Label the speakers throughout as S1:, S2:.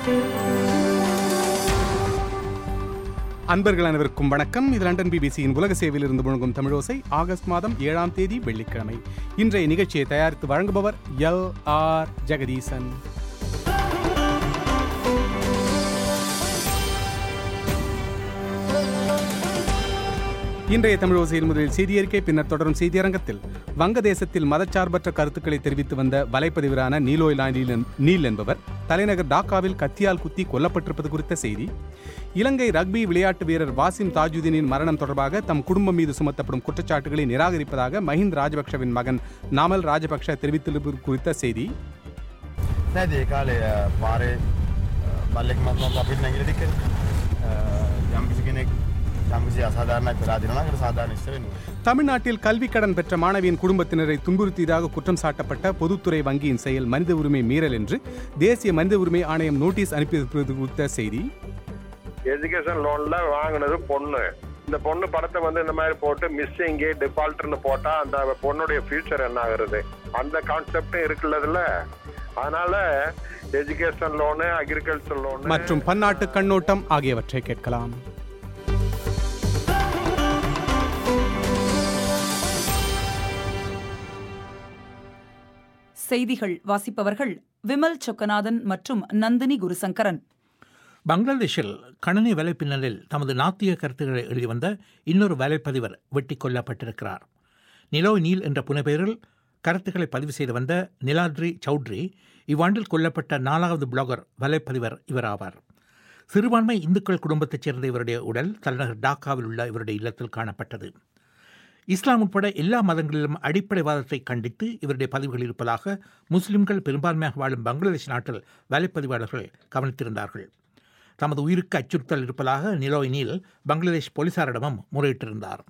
S1: அன்பர்கள் அனைவருக்கும் வணக்கம் இது லண்டன் பிபிசியின் உலக சேவையில் இருந்து முழங்கும் தமிழோசை ஆகஸ்ட் மாதம் ஏழாம் தேதி வெள்ளிக்கிழமை இன்றைய நிகழ்ச்சியை தயாரித்து வழங்குபவர் எல் ஆர் ஜெகதீசன் இன்றைய தமிழோசையில் முதலில் செய்தியறிக்கை பின்னர் தொடரும் செய்தியரங்கத்தில் வங்கதேசத்தில் மதச்சார்பற்ற கருத்துக்களை தெரிவித்து வந்த வலைப்பதிவரான நீலோய் நீல் என்பவர் தலைநகர் டாக்காவில் கத்தியால் குத்தி கொல்லப்பட்டிருப்பது குறித்த செய்தி இலங்கை ரக்பி விளையாட்டு வீரர் வாசிம் தாஜுதீனின் மரணம் தொடர்பாக தம் குடும்பம் மீது சுமத்தப்படும் குற்றச்சாட்டுகளை நிராகரிப்பதாக மஹிந்த ராஜபக்ஷவின் மகன் நாமல் ராஜபக்ஷ தெரிவித்திருப்பது குறித்த செய்தி
S2: නැද ඒ කාලේ පාරේ බල්ලෙක් මත්ම අපිට නැගිල දික යම්කිසි කෙනෙක් යම්කිසි අසාධාරණයක් පෙරාදිනනකට සාධාරණ ඉස්සරෙන්
S1: தமிழ்நாட்டில் கல்வி கடன் பெற்ற மாணவியின் குடும்பத்தினரை துன்புறுத்தியதாக குற்றம் சாட்டப்பட்ட பொதுத்துறை வங்கியின் செயல் மனித உரிமை மீறல் என்று தேசிய மனித உரிமை ஆணையம் நோட்டீஸ் அனுப்பியிருப்பது குறித்த செய்தி
S3: எஜுகேஷன் லோன்ல வாங்கினது பொண்ணு இந்த பொண்ணு படத்தை வந்து இந்த மாதிரி போட்டு மிஸ்ஸிங்கு டிஃபால்ட்னு போட்டா அந்த பொண்ணுடைய ஃபியூச்சர் என்ன ஆகுறது அந்த கான்செப்டும் இருக்குல்லதுல அதனால எஜுகேஷன் லோனு அக்ரிகல்ச்சர் லோனு
S1: மற்றும் பன்னாட்டு கண்ணோட்டம் ஆகியவற்றை கேட்கலாம்
S4: செய்திகள் வாசிப்பவர்கள் விமல் சொக்கநாதன் மற்றும் நந்தினி குருசங்கரன்
S5: பங்களாதேஷில் கணனி வலைப்பின்னலில் தமது நாத்திய கருத்துக்களை எழுதி வந்த இன்னொரு வலைப்பதிவர் வெட்டி கொல்லப்பட்டிருக்கிறார் நிலோய் நீல் என்ற புனைப்பெயரில் கருத்துக்களை பதிவு செய்து வந்த நிலாத்ரி சௌத்ரி இவ்வாண்டில் கொல்லப்பட்ட நாலாவது பிளாகர் வலைப்பதிவர் இவர் ஆவார் சிறுபான்மை இந்துக்கள் குடும்பத்தைச் சேர்ந்த இவருடைய உடல் தலைநகர் டாக்காவில் உள்ள இவருடைய இல்லத்தில் காணப்பட்டது இஸ்லாம் உட்பட எல்லா மதங்களிலும் அடிப்படைவாதத்தை கண்டித்து இவருடைய பதிவுகள் இருப்பதாக முஸ்லிம்கள் பெரும்பான்மையாக வாழும் பங்களாதேஷ் நாட்டில் வலைப்பதிவாளர்கள் கவனித்திருந்தார்கள் தமது உயிருக்கு அச்சுறுத்தல் இருப்பதாக நிலோய் நீல் பங்களாதேஷ் போலீசாரிடமும் முறையிட்டிருந்தார்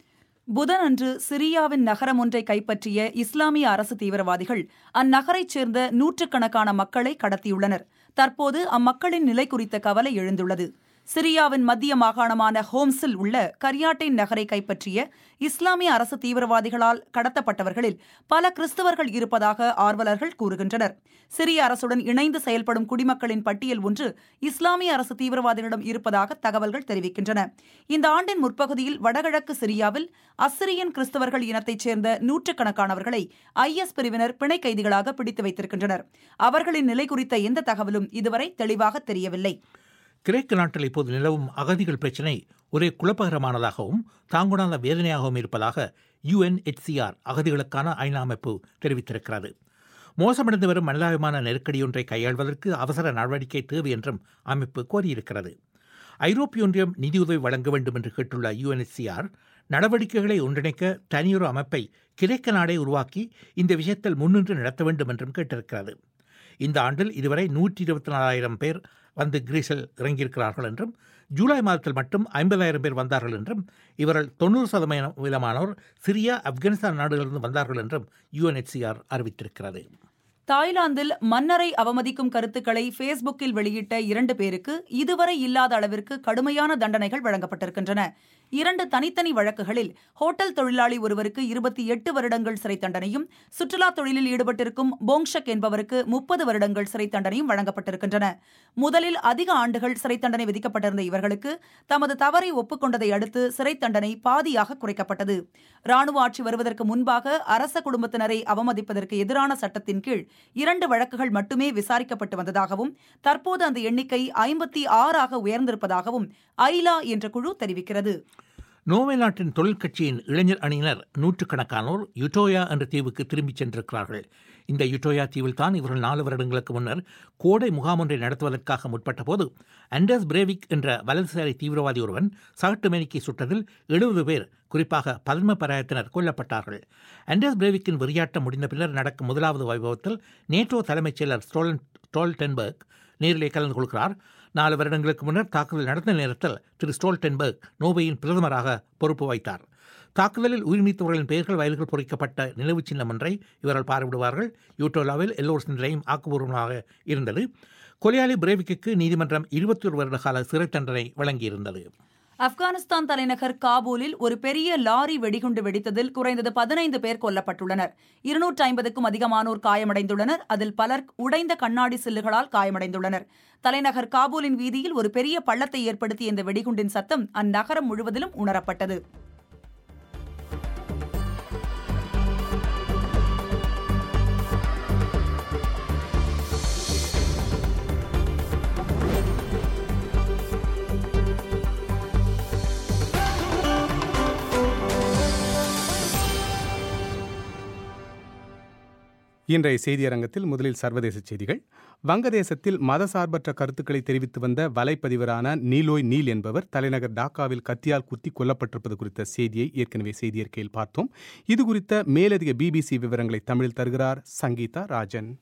S4: புதன் அன்று சிரியாவின் நகரம் ஒன்றை கைப்பற்றிய இஸ்லாமிய அரசு தீவிரவாதிகள் அந்நகரைச் சேர்ந்த நூற்றுக்கணக்கான மக்களை கடத்தியுள்ளனர் தற்போது அம்மக்களின் நிலை குறித்த கவலை எழுந்துள்ளது சிரியாவின் மத்திய மாகாணமான ஹோம்ஸில் உள்ள கரியாட்டின் நகரை கைப்பற்றிய இஸ்லாமிய அரசு தீவிரவாதிகளால் கடத்தப்பட்டவர்களில் பல கிறிஸ்தவர்கள் இருப்பதாக ஆர்வலர்கள் கூறுகின்றனர் சிரிய அரசுடன் இணைந்து செயல்படும் குடிமக்களின் பட்டியல் ஒன்று இஸ்லாமிய அரசு தீவிரவாதிகளிடம் இருப்பதாக தகவல்கள் தெரிவிக்கின்றன இந்த ஆண்டின் முற்பகுதியில் வடகிழக்கு சிரியாவில் அசிரியன் கிறிஸ்தவர்கள் இனத்தைச் சேர்ந்த நூற்றுக்கணக்கானவர்களை ஐஎஸ் பிரிவினர் பிணை கைதிகளாக பிடித்து வைத்திருக்கின்றனர் அவர்களின் நிலை குறித்த எந்த தகவலும் இதுவரை தெளிவாக தெரியவில்லை
S5: கிரேக்க நாட்டில் இப்போது நிலவும் அகதிகள் பிரச்சினை ஒரே குழப்பகரமானதாகவும் தாங்குடாத வேதனையாகவும் இருப்பதாக யுஎன்ஹெச்சிஆர் அகதிகளுக்கான ஐநா அமைப்பு தெரிவித்திருக்கிறது மோசமடைந்து வரும் மனிதாபிமான நெருக்கடியொன்றை கையாள்வதற்கு அவசர நடவடிக்கை தேவை என்றும் அமைப்பு கோரியிருக்கிறது ஐரோப்பிய ஒன்றியம் நிதியுதவி வழங்க வேண்டும் என்று கேட்டுள்ள யுஎன்ஹெச்சிஆர் நடவடிக்கைகளை ஒன்றிணைக்க தனியொரு அமைப்பை கிரேக்க நாடே உருவாக்கி இந்த விஷயத்தில் முன்னின்று நடத்த வேண்டும் என்றும் கேட்டிருக்கிறது இந்த ஆண்டில் இதுவரை நூற்றி இருபத்தி நாலாயிரம் பேர் வந்து கிரீஸில் இறங்கியிருக்கிறார்கள் என்றும் ஜூலை மாதத்தில் மட்டும் ஐம்பதாயிரம் பேர் வந்தார்கள் என்றும் இவர்கள் தொண்ணூறு சதவீதமானோர் சிரியா ஆப்கானிஸ்தான் நாடுகளிலிருந்து வந்தார்கள் என்றும் யுஎன்ஹெச்சிஆர் அறிவித்திருக்கிறது
S4: தாய்லாந்தில் மன்னரை அவமதிக்கும் கருத்துக்களை ஃபேஸ்புக்கில் வெளியிட்ட இரண்டு பேருக்கு இதுவரை இல்லாத அளவிற்கு கடுமையான தண்டனைகள் வழங்கப்பட்டிருக்கின்றன இரண்டு தனித்தனி வழக்குகளில் ஹோட்டல் தொழிலாளி ஒருவருக்கு இருபத்தி எட்டு வருடங்கள் சிறை தண்டனையும் சுற்றுலா தொழிலில் ஈடுபட்டிருக்கும் போங்ஷக் என்பவருக்கு முப்பது வருடங்கள் சிறை தண்டனையும் வழங்கப்பட்டிருக்கின்றன முதலில் அதிக ஆண்டுகள் சிறை தண்டனை விதிக்கப்பட்டிருந்த இவர்களுக்கு தமது தவறை ஒப்புக்கொண்டதை அடுத்து சிறை தண்டனை பாதியாக குறைக்கப்பட்டது ராணுவ ஆட்சி வருவதற்கு முன்பாக அரச குடும்பத்தினரை அவமதிப்பதற்கு எதிரான சட்டத்தின் கீழ் இரண்டு வழக்குகள் மட்டுமே விசாரிக்கப்பட்டு வந்ததாகவும் தற்போது அந்த எண்ணிக்கை ஐம்பத்தி ஆறாக உயர்ந்திருப்பதாகவும் ஐலா என்ற குழு தெரிவிக்கிறது
S5: நோவே நாட்டின் தொழில் கட்சியின் இளைஞர் அணியினர் நூற்றுக்கணக்கானோர் யுட்டோயா என்ற தீவுக்கு திரும்பிச் சென்றிருக்கிறார்கள் இந்த யுட்டோயா தீவில் தான் இவர்கள் நாலு வருடங்களுக்கு முன்னர் கோடை முகாம் ஒன்றை நடத்துவதற்காக முற்பட்ட போது அண்டர்ஸ் பிரேவிக் என்ற வலதுசாரி தீவிரவாதி ஒருவன் சகட்டுமேனிக்கு சுட்டதில் எழுபது பேர் குறிப்பாக பத்ம பராயத்தினர் கொல்லப்பட்டார்கள் அண்டர்ஸ் பிரேவிக்கின் வெறியாட்டம் முடிந்த பின்னர் நடக்கும் முதலாவது வைபவத்தில் நேட்டோ தலைமைச் செயலர் ஸ்டோலன் ஸ்டோல்டன்பர்க் நேரிலே கலந்து கொள்கிறார் நாலு வருடங்களுக்கு முன்னர் தாக்குதல் நடந்த நேரத்தில் திரு ஸ்டோல்டன்பர்க் நோபையின் பிரதமராக பொறுப்பு வைத்தார் தாக்குதலில் உயிர்நீத்தவர்களின் பெயர்கள் வயல்கள் பொறிக்கப்பட்ட நினைவு சின்னம் ஒன்றை இவர்கள் பார்வையிடுவார்கள் யூட்டோலாவில் எல்லோர்ஸ் நிலையும் ஆக்கப்பூர்வமாக இருந்தது கொலையாளி பிரேவிக்கு நீதிமன்றம் இருபத்தி ஒரு வருட கால சிறை தண்டனை வழங்கியிருந்தது
S4: ஆப்கானிஸ்தான் தலைநகர் காபூலில் ஒரு பெரிய லாரி வெடிகுண்டு வெடித்ததில் குறைந்தது பதினைந்து பேர் கொல்லப்பட்டுள்ளனர் இருநூற்றி ஐம்பதுக்கும் அதிகமானோர் காயமடைந்துள்ளனர் அதில் பலர் உடைந்த கண்ணாடி சில்லுகளால் காயமடைந்துள்ளனர் தலைநகர் காபூலின் வீதியில் ஒரு பெரிய பள்ளத்தை ஏற்படுத்திய இந்த வெடிகுண்டின் சத்தம் அந்நகரம் முழுவதிலும் உணரப்பட்டது
S1: இன்றைய செய்தியரங்கத்தில் முதலில் சர்வதேச செய்திகள் வங்கதேசத்தில் மதசார்பற்ற கருத்துக்களை தெரிவித்து வந்த வலைப்பதிவரான நீலோய் நீல் என்பவர் தலைநகர் டாக்காவில் கத்தியால் குத்தி கொல்லப்பட்டிருப்பது குறித்த செய்தியை ஏற்கனவே செய்தியறிக்கையில் பார்த்தோம் இது குறித்த மேலதிக பிபிசி விவரங்களை தமிழில் தருகிறார் சங்கீதா ராஜன்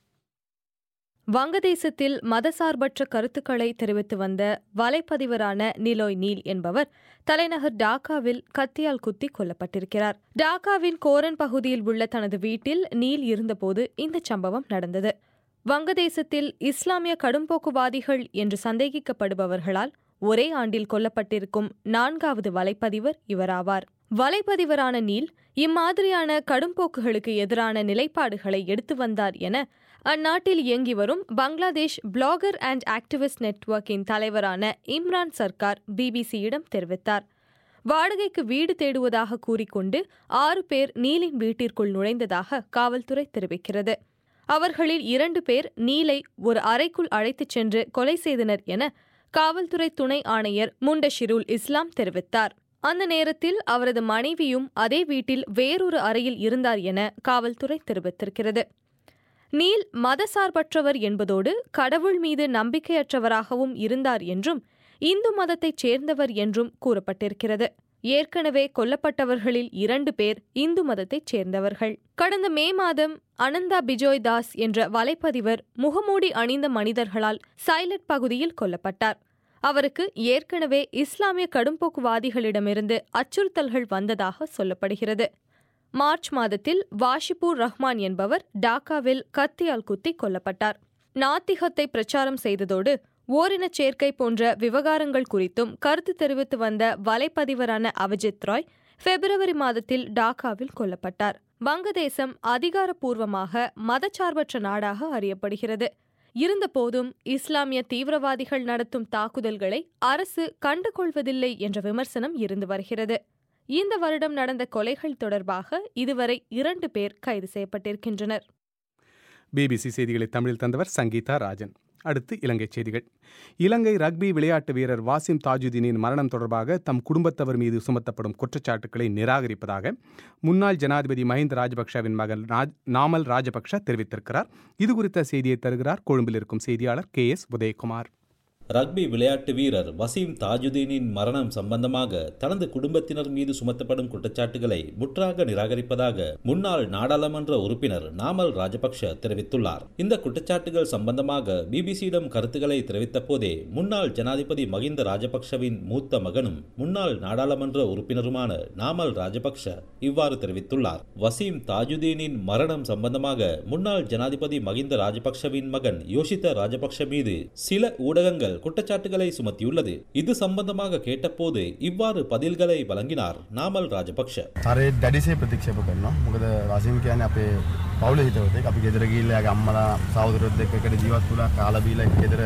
S6: வங்கதேசத்தில் மதசார்பற்ற கருத்துக்களை தெரிவித்து வந்த வலைப்பதிவரான நிலோய் நீல் என்பவர் தலைநகர் டாக்காவில் கத்தியால் குத்தி கொல்லப்பட்டிருக்கிறார் டாக்காவின் கோரன் பகுதியில் உள்ள தனது வீட்டில் நீல் இருந்தபோது இந்த சம்பவம் நடந்தது வங்கதேசத்தில் இஸ்லாமிய கடும்போக்குவாதிகள் என்று சந்தேகிக்கப்படுபவர்களால் ஒரே ஆண்டில் கொல்லப்பட்டிருக்கும் நான்காவது வலைப்பதிவர் இவராவார் வலைப்பதிவரான நீல் இம்மாதிரியான கடும்போக்குகளுக்கு எதிரான நிலைப்பாடுகளை எடுத்து வந்தார் என அந்நாட்டில் இயங்கி வரும் பங்களாதேஷ் பிளாகர் அண்ட் ஆக்டிவிஸ்ட் நெட்வொர்க்கின் தலைவரான இம்ரான் சர்க்கார் பிபிசியிடம் தெரிவித்தார் வாடகைக்கு வீடு தேடுவதாக கூறிக்கொண்டு ஆறு பேர் நீலின் வீட்டிற்குள் நுழைந்ததாக காவல்துறை தெரிவிக்கிறது அவர்களில் இரண்டு பேர் நீலை ஒரு அறைக்குள் அழைத்துச் சென்று கொலை செய்தனர் என காவல்துறை துணை ஆணையர் முண்டஷிருல் இஸ்லாம் தெரிவித்தார் அந்த நேரத்தில் அவரது மனைவியும் அதே வீட்டில் வேறொரு அறையில் இருந்தார் என காவல்துறை தெரிவித்திருக்கிறது நீல் மதசார்பற்றவர் என்பதோடு கடவுள் மீது நம்பிக்கையற்றவராகவும் இருந்தார் என்றும் இந்து மதத்தைச் சேர்ந்தவர் என்றும் கூறப்பட்டிருக்கிறது ஏற்கனவே கொல்லப்பட்டவர்களில் இரண்டு பேர் இந்து மதத்தைச் சேர்ந்தவர்கள் கடந்த மே மாதம் அனந்தா பிஜோய் தாஸ் என்ற வலைப்பதிவர் முகமூடி அணிந்த மனிதர்களால் சைலட் பகுதியில் கொல்லப்பட்டார் அவருக்கு ஏற்கனவே இஸ்லாமிய கடும்போக்குவாதிகளிடமிருந்து அச்சுறுத்தல்கள் வந்ததாக சொல்லப்படுகிறது மார்ச் மாதத்தில் வாஷிபூர் ரஹ்மான் என்பவர் டாக்காவில் கத்தியால் குத்தி கொல்லப்பட்டார் நாத்திகத்தை பிரச்சாரம் செய்ததோடு ஓரினச் சேர்க்கை போன்ற விவகாரங்கள் குறித்தும் கருத்து தெரிவித்து வந்த வலைப்பதிவரான அவிஜித் ராய் பிப்ரவரி மாதத்தில் டாக்காவில் கொல்லப்பட்டார் வங்கதேசம் அதிகாரப்பூர்வமாக மதச்சார்பற்ற நாடாக அறியப்படுகிறது இருந்தபோதும் இஸ்லாமிய தீவிரவாதிகள் நடத்தும் தாக்குதல்களை அரசு கண்டுகொள்வதில்லை என்ற விமர்சனம் இருந்து வருகிறது இந்த வருடம் நடந்த கொலைகள் தொடர்பாக இதுவரை இரண்டு பேர் கைது செய்யப்பட்டிருக்கின்றனர்
S1: பிபிசி செய்திகளை தமிழில் தந்தவர் சங்கீதா ராஜன் அடுத்து இலங்கை செய்திகள் இலங்கை ரக்பி விளையாட்டு வீரர் வாசிம் தாஜுதீனின் மரணம் தொடர்பாக தம் குடும்பத்தவர் மீது சுமத்தப்படும் குற்றச்சாட்டுக்களை நிராகரிப்பதாக முன்னாள் ஜனாதிபதி மஹிந்த ராஜபக்ஷவின் மகன் ராஜ் நாமல் ராஜபக்ஷ தெரிவித்திருக்கிறார் இது குறித்த செய்தியை தருகிறார் கொழும்பில் இருக்கும் செய்தியாளர் கே எஸ் உதயகுமார்
S7: ரக்பி விளையாட்டு வீரர் வசீம் தாஜுதீனின் மரணம் சம்பந்தமாக தனது குடும்பத்தினர் மீது சுமத்தப்படும் குற்றச்சாட்டுகளை முற்றாக நிராகரிப்பதாக முன்னாள் நாடாளுமன்ற உறுப்பினர் நாமல் ராஜபக்ஷ தெரிவித்துள்ளார் இந்த குற்றச்சாட்டுகள் சம்பந்தமாக பிபிசியிடம் கருத்துக்களை தெரிவித்த போதே முன்னாள் ஜனாதிபதி மகிந்த ராஜபக்ஷவின் மூத்த மகனும் முன்னாள் நாடாளுமன்ற உறுப்பினருமான நாமல் ராஜபக்ஷ இவ்வாறு தெரிவித்துள்ளார் வசீம் தாஜுதீனின் மரணம் சம்பந்தமாக முன்னாள் ஜனாதிபதி மகிந்த ராஜபக்ஷவின் மகன் யோஷித ராஜபக்ஷ மீது சில ஊடகங்கள் குற்றச்சாட்டுகளை சுமத்தியுள்ளது இது சம்பந்தமாக கேட்டபோது இவ்வாறு பதில்களை வழங்கினார் நாமல் ராஜபக்ஷ
S2: හරේ දැඩිසේ ප්‍රතික්ෂප කරනවා මොකද වසිම් කියන අපේ පවුල හිතවතෙක් අපි ගෙදර ගිල්ල යාගේ අම්මලා සහෝදරයොත් එක්ක එකට ජීවත් වුණා කාලා බීලා ගෙදර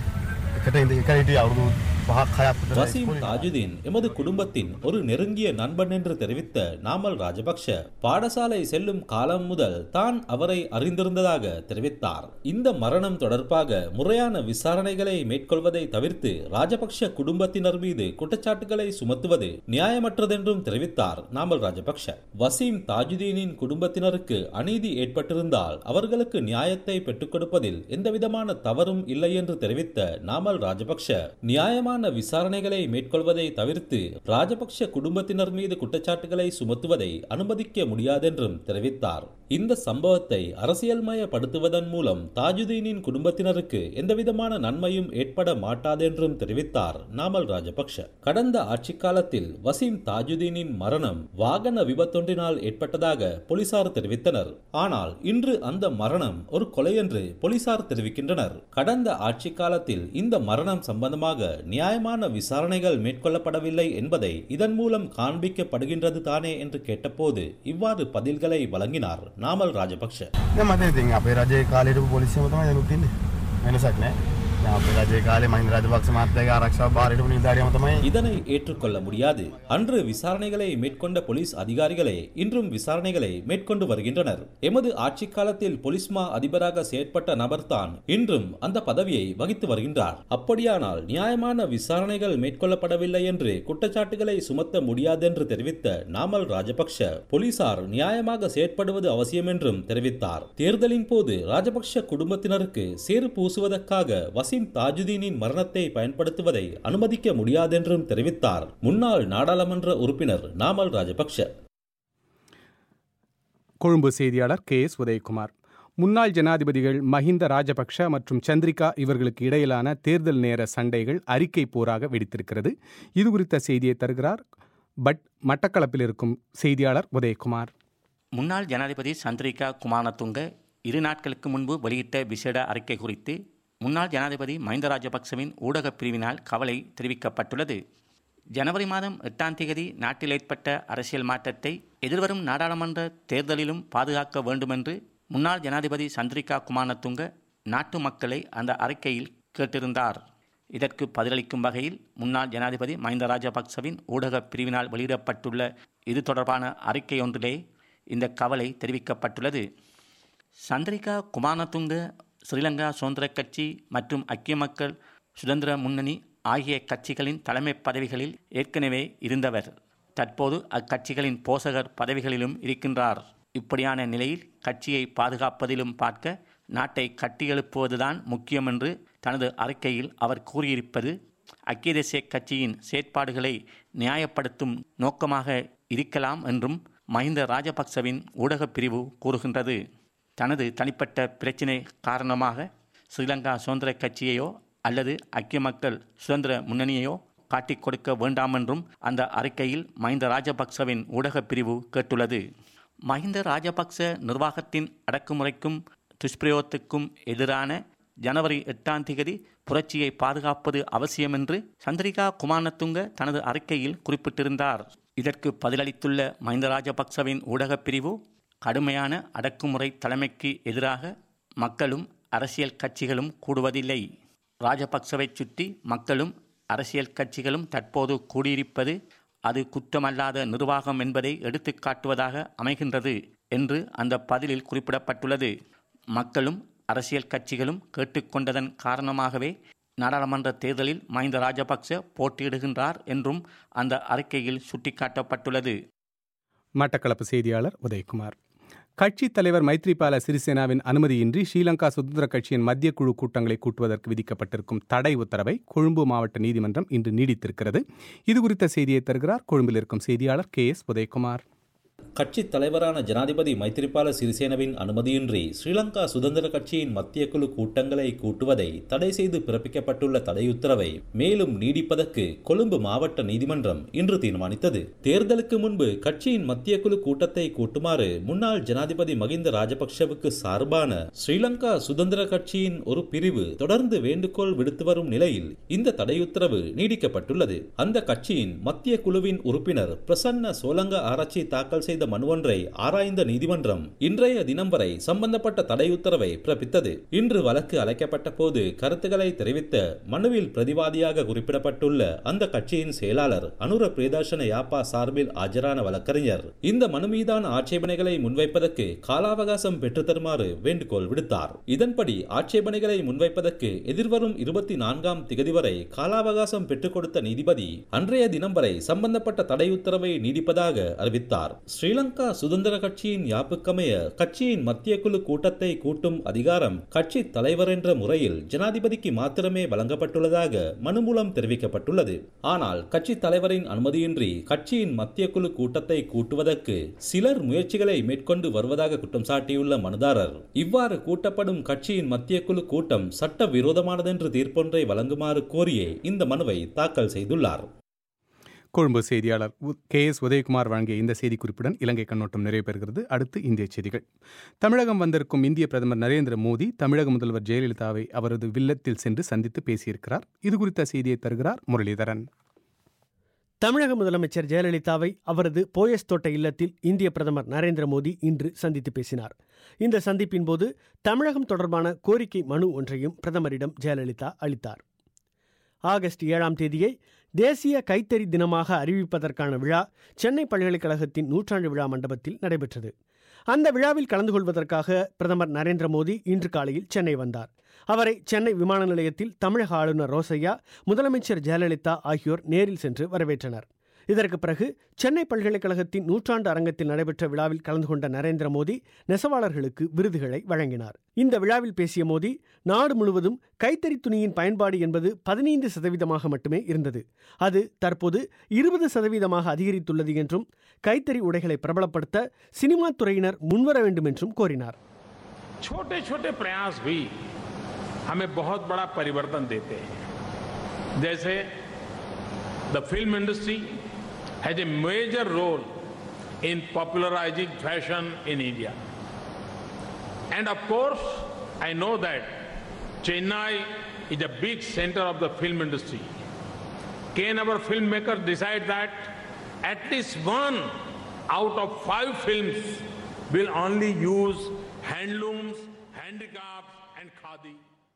S2: එකට ඉඳ එක හිටිය අවුරුදු පහක් හයක් විතර
S7: வசீம்
S2: ඉස්කෝලේ.
S7: தாஜுதீன் எமது குடும்பத்தின் ஒரு நெருங்கிய நண்பன் என்று தெரிவித்த நாமல் ராஜபக்ஷ பாடசாலை செல்லும் காலம் முதல் தான் அவரை அறிந்திருந்ததாக தெரிவித்தார் இந்த மரணம் தொடர்பாக முறையான விசாரணைகளை மேற்கொள்வதை தவிர்த்து ராஜபக்ஷ குடும்பத்தினர் மீது குற்றச்சாட்டுகளை சுமத்துவது நியாயமற்றதென்றும் தெரிவித்தார் நாமல் ராஜபக்ஷ வசீம் தாஜுதீனின் குடும்பத்தினருக்கு அநீதி ஏற்பட்டிருந்தால் அவர்களுக்கு நியாயத்தை பெற்றுக் கொடுப்பதில் எந்தவிதமான தவறும் இல்லை என்று தெரிவித்த நாமல் ராஜபக்ஷ நியாயமான விசாரணைகளை மேற்கொள்வதை தவிர்த்து ராஜபக்ஷ குடும்பத்தினர் மீது குற்றச்சாட்டுகளை சுமத்துவதை அனுமதிக்க முடியாதென்றும் தெரிவித்தார் இந்த சம்பவத்தை அரசியல்மயப்படுத்துவதன் மூலம் தாஜுதீனின் குடும்பத்தினருக்கு எந்தவிதமான நன்மையும் ஏற்பட மாட்டாதென்றும் தெரிவித்தார் நாமல் ராஜபக்ஷ கடந்த ஆட்சிக் காலத்தில் வசீம் தாஜுதீனின் மரணம் வாகன விபத்தொன்றினால் ஏற்பட்டதாக போலீசார் தெரிவித்தனர் ஆனால் இன்று அந்த மரணம் ஒரு கொலை என்று போலீசார் தெரிவிக்கின்றனர் கடந்த ஆட்சிக் காலத்தில் இந்த மரணம் சம்பந்தமாக நியாயமான விசாரணைகள் மேற்கொள்ளப்படவில்லை என்பதை இதன் மூலம் காண்பிக்கப்படுகின்றது தானே என்று கேட்டபோது இவ்வாறு பதில்களை வழங்கினார் நாமல் ராஜபக்ஷ
S2: දැන් මට ඉතින් අපේ රජයේ කාලේ හිටපු පොලිසියම තමයි දැනුත් ඉන්නේ වෙනසක් නැහැ දැන් අපේ රජයේ කාලේ මහින්ද රාජපක්ෂ මහත්තයාගේ ආරක්ෂාව බාර හිටපු නිලධාරියම තමයි
S7: இதனை ஏற்றுக்கொள்ள முடியாது அன்று விசாரணைகளை மேற்கொண்ட போலீஸ் அதிகாரிகளே இன்றும் விசாரணைகளை மேற்கொண்டு வருகின்றனர் எமது ஆட்சி காலத்தில் பொலிஸ்மா அதிபராக செயற்பட்ட நபர்தான் இன்றும் அந்த பதவியை வகித்து வருகின்றார் அப்படியானால் நியாயமான விசாரணைகள் மேற்கொள்ளப்படவில்லை என்று குற்றச்சாட்டுகளை சுமத்த முடியாது என்று தெரிவித்த நாமல் ராஜபக்ஷ போலீசார் நியாயமாக செயற்படுவது அவசியம் என்றும் தெரிவித்தார் தேர்தலின் போது ராஜபக்ஷ குடும்பத்தினருக்கு சேறு பூசுவதற்காக வசீம் தாஜுதீனின் மரணத்தை பயன்படுத்துவதை அனுமதிக்க முடியாதென்றும் தெரிவித்தார் முன்னாள் நாடாளுமன்ற உறுப்பினர் நாமல் ராஜபக்ஷ
S1: கொழும்பு செய்தியாளர் கே எஸ் உதயகுமார் முன்னாள் ஜனாதிபதிகள் மஹிந்த ராஜபக்ஷ மற்றும் சந்திரிகா இவர்களுக்கு இடையிலான தேர்தல் நேர சண்டைகள் அறிக்கை போராக வெடித்திருக்கிறது இது குறித்த செய்தியை தருகிறார் பட் மட்டக்களப்பில் இருக்கும் செய்தியாளர் உதயகுமார்
S8: முன்னாள் ஜனாதிபதி சந்திரிகா குமாரதுங்க இரு நாட்களுக்கு முன்பு வெளியிட்ட விசேட அறிக்கை குறித்து முன்னாள் ஜனாதிபதி மஹிந்த ராஜபக்சவின் ஊடகப் பிரிவினால் கவலை தெரிவிக்கப்பட்டுள்ளது ஜனவரி மாதம் எட்டாம் தேதி நாட்டில் ஏற்பட்ட அரசியல் மாற்றத்தை எதிர்வரும் நாடாளுமன்ற தேர்தலிலும் பாதுகாக்க வேண்டுமென்று முன்னாள் ஜனாதிபதி சந்திரிகா குமாரதுங்க நாட்டு மக்களை அந்த அறிக்கையில் கேட்டிருந்தார் இதற்கு பதிலளிக்கும் வகையில் முன்னாள் ஜனாதிபதி மஹிந்த ராஜபக்சவின் ஊடகப் பிரிவினால் வெளியிடப்பட்டுள்ள இது தொடர்பான அறிக்கை ஒன்றிலே இந்த கவலை தெரிவிக்கப்பட்டுள்ளது சந்திரிகா குமாரதுங்க ஸ்ரீலங்கா சுதந்திர கட்சி மற்றும் ஐக்கிய மக்கள் சுதந்திர முன்னணி ஆகிய கட்சிகளின் தலைமை பதவிகளில் ஏற்கனவே இருந்தவர் தற்போது அக்கட்சிகளின் போசகர் பதவிகளிலும் இருக்கின்றார் இப்படியான நிலையில் கட்சியை பாதுகாப்பதிலும் பார்க்க நாட்டை கட்டியெழுப்புவதுதான் முக்கியம் என்று தனது அறிக்கையில் அவர் கூறியிருப்பது ஐக்கிய தேசிய கட்சியின் செயற்பாடுகளை நியாயப்படுத்தும் நோக்கமாக இருக்கலாம் என்றும் மஹிந்த ராஜபக்சவின் ஊடகப் பிரிவு கூறுகின்றது தனது தனிப்பட்ட பிரச்சினை காரணமாக ஸ்ரீலங்கா சுதந்திர கட்சியையோ அல்லது ஐக்கிய மக்கள் சுதந்திர முன்னணியையோ காட்டிக் கொடுக்க வேண்டாம் என்றும் அந்த அறிக்கையில் மஹிந்த ராஜபக்சவின் ஊடகப் பிரிவு கேட்டுள்ளது மஹிந்த ராஜபக்ச நிர்வாகத்தின் அடக்குமுறைக்கும் துஷ்பிரயோகத்துக்கும் எதிரான ஜனவரி எட்டாம் தேதி புரட்சியை பாதுகாப்பது அவசியம் என்று சந்திரிகா குமாரதுங்க தனது அறிக்கையில் குறிப்பிட்டிருந்தார் இதற்கு பதிலளித்துள்ள மஹிந்த ராஜபக்சவின் ஊடகப் பிரிவு கடுமையான அடக்குமுறை தலைமைக்கு எதிராக மக்களும் அரசியல் கட்சிகளும் கூடுவதில்லை ராஜபக்சவை சுற்றி மக்களும் அரசியல் கட்சிகளும் தற்போது கூடியிருப்பது அது குற்றமல்லாத நிர்வாகம் என்பதை எடுத்துக்காட்டுவதாக அமைகின்றது என்று அந்த பதிலில் குறிப்பிடப்பட்டுள்ளது மக்களும் அரசியல் கட்சிகளும் கேட்டுக்கொண்டதன் காரணமாகவே நாடாளுமன்ற தேர்தலில் மஹிந்த ராஜபக்ச போட்டியிடுகின்றார் என்றும் அந்த அறிக்கையில் சுட்டிக்காட்டப்பட்டுள்ளது
S1: மட்டக்களப்பு செய்தியாளர் உதயகுமார் கட்சித் தலைவர் மைத்ரிபால சிறிசேனாவின் அனுமதியின்றி ஸ்ரீலங்கா சுதந்திர கட்சியின் மத்திய குழு கூட்டங்களை கூட்டுவதற்கு விதிக்கப்பட்டிருக்கும் தடை உத்தரவை கொழும்பு மாவட்ட நீதிமன்றம் இன்று நீடித்திருக்கிறது இது குறித்த செய்தியை தருகிறார் கொழும்பில் இருக்கும் செய்தியாளர் கே எஸ் உதயகுமார்
S7: கட்சித் தலைவரான ஜனாதிபதி மைத்திரிபால சிறிசேனவின் அனுமதியின்றி ஸ்ரீலங்கா சுதந்திர கட்சியின் மத்திய குழு கூட்டங்களை கூட்டுவதை தடை செய்து பிறப்பிக்கப்பட்டுள்ள தடையுத்தரவை மேலும் நீடிப்பதற்கு கொழும்பு மாவட்ட நீதிமன்றம் இன்று தீர்மானித்தது தேர்தலுக்கு முன்பு கட்சியின் மத்திய குழு கூட்டத்தை கூட்டுமாறு முன்னாள் ஜனாதிபதி மகிந்த ராஜபக்ஷவுக்கு சார்பான ஸ்ரீலங்கா சுதந்திர கட்சியின் ஒரு பிரிவு தொடர்ந்து வேண்டுகோள் விடுத்து வரும் நிலையில் இந்த தடையுத்தரவு நீடிக்கப்பட்டுள்ளது அந்த கட்சியின் மத்திய குழுவின் உறுப்பினர் பிரசன்ன சோலங்க ஆராய்ச்சி தாக்கல் செய்த மனு ஒன்றை ஆராய்ந்த நீதிமன்றம் இன்றைய தினம் வரை சம்பந்தப்பட்ட தடை உத்தரவை பிறப்பித்தது இன்று வழக்கு அழைக்கப்பட்ட போது கருத்துக்களை தெரிவித்த மனுவில் பிரதிவாதியாக குறிப்பிடப்பட்டுள்ள அந்த கட்சியின் செயலாளர் அனுர பிரியதர்ஷன யாப்பா சார்பில் ஆஜரான வழக்கறிஞர் இந்த மனு மீதான ஆட்சேபனைகளை முன்வைப்பதற்கு காலாவகாசம் பெற்று தருமாறு வேண்டுகோள் விடுத்தார் இதன்படி ஆட்சேபனைகளை முன்வைப்பதற்கு எதிர்வரும் இருபத்தி நான்காம் திகதி வரை காலாவகாசம் பெற்றுக் கொடுத்த நீதிபதி அன்றைய தினம் வரை சம்பந்தப்பட்ட தடை உத்தரவை நீடிப்பதாக அறிவித்தார் ஸ்ரீலங்கா சுதந்திர கட்சியின் யாப்புக்கமைய கட்சியின் மத்திய குழு கூட்டத்தை கூட்டும் அதிகாரம் கட்சி தலைவர் என்ற முறையில் ஜனாதிபதிக்கு மாத்திரமே வழங்கப்பட்டுள்ளதாக மனு மூலம் தெரிவிக்கப்பட்டுள்ளது ஆனால் கட்சி தலைவரின் அனுமதியின்றி கட்சியின் மத்திய குழு கூட்டத்தை கூட்டுவதற்கு சிலர் முயற்சிகளை மேற்கொண்டு வருவதாக குற்றம் சாட்டியுள்ள மனுதாரர் இவ்வாறு கூட்டப்படும் கட்சியின் மத்திய குழு கூட்டம் சட்ட விரோதமானதென்று தீர்ப்பொன்றை வழங்குமாறு கோரியே இந்த மனுவை தாக்கல் செய்துள்ளார்
S1: கொழும்பு செய்தியாளர் உ- கே எஸ் உதயகுமார் வழங்கிய இந்த செய்திக்குறிப்புடன் இலங்கை கண்ணோட்டம் நிறைவு பெறுகிறது அடுத்து இந்திய செய்திகள் தமிழகம் வந்திருக்கும் இந்திய பிரதமர் நரேந்திர மோடி தமிழக முதல்வர் ஜெயலலிதாவை அவரது வில்லத்தில் சென்று சந்தித்து பேசியிருக்கிறார் இது குறித்த செய்தியை தருகிறார் முரளிதரன்
S9: தமிழக முதலமைச்சர் ஜெயலலிதாவை அவரது போயஸ் தோட்ட இல்லத்தில் இந்திய பிரதமர் நரேந்திர மோடி இன்று சந்தித்து பேசினார் இந்த சந்திப்பின் போது தமிழகம் தொடர்பான கோரிக்கை மனு ஒன்றையும் பிரதமரிடம் ஜெயலலிதா அளித்தார் ஆகஸ்ட் ஏழாம் தேதியை தேசிய கைத்தறி தினமாக அறிவிப்பதற்கான விழா சென்னை பல்கலைக்கழகத்தின் நூற்றாண்டு விழா மண்டபத்தில் நடைபெற்றது அந்த விழாவில் கலந்து கொள்வதற்காக பிரதமர் நரேந்திர மோடி இன்று காலையில் சென்னை வந்தார் அவரை சென்னை விமான நிலையத்தில் தமிழக ஆளுநர் ரோசையா முதலமைச்சர் ஜெயலலிதா ஆகியோர் நேரில் சென்று வரவேற்றனர் இதற்கு பிறகு சென்னை பல்கலைக்கழகத்தின் நூற்றாண்டு அரங்கத்தில் நடைபெற்ற விழாவில் கலந்து கொண்ட நரேந்திர மோடி நெசவாளர்களுக்கு விருதுகளை வழங்கினார் இந்த விழாவில் பேசிய மோடி நாடு முழுவதும் கைத்தறி துணியின் பயன்பாடு என்பது பதினைந்து சதவீதமாக மட்டுமே இருந்தது அது தற்போது இருபது சதவீதமாக அதிகரித்துள்ளது என்றும் கைத்தறி உடைகளை பிரபலப்படுத்த சினிமா துறையினர் முன்வர வேண்டும் என்றும் கோரினார்
S10: छोटे छोटे प्रयास भी हमें बहुत बड़ा परिवर्तन देते हैं जैसे the film industry has a major role in popularising fashion in India and of course I know that Chennai is a big center of the film industry. Can our filmmakers decide that at least one out of five films will only use handlooms, handicrafts, and khadi?